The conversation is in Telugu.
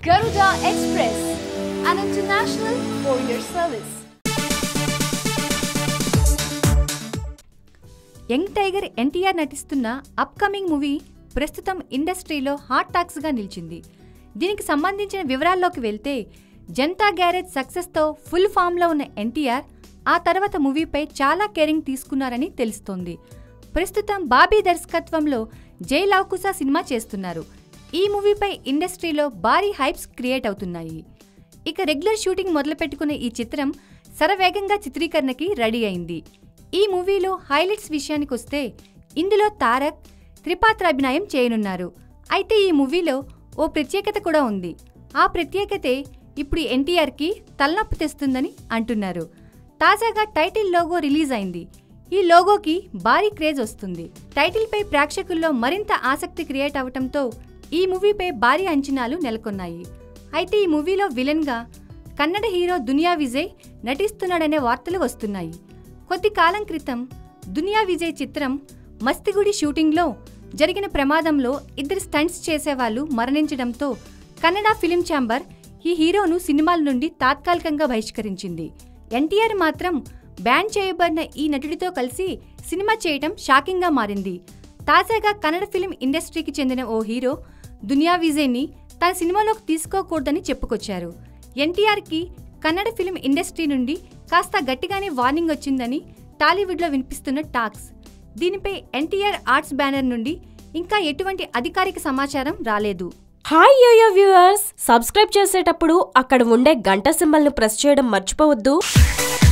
Garuda Express, an international courier service. Young tiger NTR నటిస్తున్న అప్కమింగ్ మూవీ ప్రస్తుతం ఇండస్ట్రీలో హాట్ టాక్స్గా నిలిచింది దీనికి సంబంధించిన వివరాల్లోకి వెళ్తే జనతా గ్యారేజ్ సక్సెస్తో ఫుల్ ఫామ్లో ఉన్న ఎన్టీఆర్ ఆ తర్వాత మూవీపై చాలా కేరింగ్ తీసుకున్నారని తెలుస్తోంది ప్రస్తుతం బాబీ దర్శకత్వంలో జై లవకుశ సినిమా చేస్తున్నారు ఈ మూవీపై ఇండస్ట్రీలో భారీ హైప్స్ క్రియేట్ అవుతున్నాయి ఇక రెగ్యులర్ షూటింగ్ మొదలుపెట్టుకున్న ఈ చిత్రం శరవేగంగా చిత్రీకరణకి రెడీ అయింది ఈ మూవీలో హైలైట్స్ విషయానికొస్తే ఇందులో తారక్ త్రిపాత్ర అభినయం చేయనున్నారు అయితే ఈ మూవీలో ఓ ప్రత్యేకత కూడా ఉంది ఆ ప్రత్యేకతే ఇప్పుడు ఎన్టీఆర్కి తలనొప్పి తెస్తుందని అంటున్నారు తాజాగా టైటిల్ లోగో రిలీజ్ అయింది ఈ లోగోకి భారీ క్రేజ్ వస్తుంది టైటిల్పై ప్రేక్షకుల్లో మరింత ఆసక్తి క్రియేట్ అవటంతో ఈ మూవీపై భారీ అంచనాలు నెలకొన్నాయి అయితే ఈ మూవీలో విలన్గా కన్నడ హీరో దునియా విజయ్ నటిస్తున్నాడనే వార్తలు వస్తున్నాయి కొద్ది కాలం క్రితం దునియా విజయ్ చిత్రం మస్తిగుడి షూటింగ్లో జరిగిన ప్రమాదంలో ఇద్దరు స్టంట్స్ చేసేవాళ్ళు మరణించడంతో కన్నడ ఫిలిం ఛాంబర్ ఈ హీరోను సినిమాల నుండి తాత్కాలికంగా బహిష్కరించింది ఎన్టీఆర్ మాత్రం బ్యాన్ చేయబడిన ఈ నటుడితో కలిసి సినిమా చేయటం షాకింగ్గా మారింది తాజాగా కన్నడ ఫిలిం ఇండస్ట్రీకి చెందిన ఓ హీరో దునియా విజయ్ని తన సినిమాలోకి తీసుకోకూడదని చెప్పుకొచ్చారు ఎన్టీఆర్కి కన్నడ ఫిలిం ఇండస్ట్రీ నుండి కాస్త గట్టిగానే వార్నింగ్ వచ్చిందని టాలీవుడ్లో వినిపిస్తున్న టాక్స్ దీనిపై ఎన్టీఆర్ ఆర్ట్స్ బ్యానర్ నుండి ఇంకా ఎటువంటి అధికారిక సమాచారం రాలేదు హాయ్ యోయో వ్యూవర్స్ సబ్స్క్రైబ్ చేసేటప్పుడు అక్కడ ఉండే గంట సింబల్ను ప్రెస్ చేయడం మర్చిపోవద్దు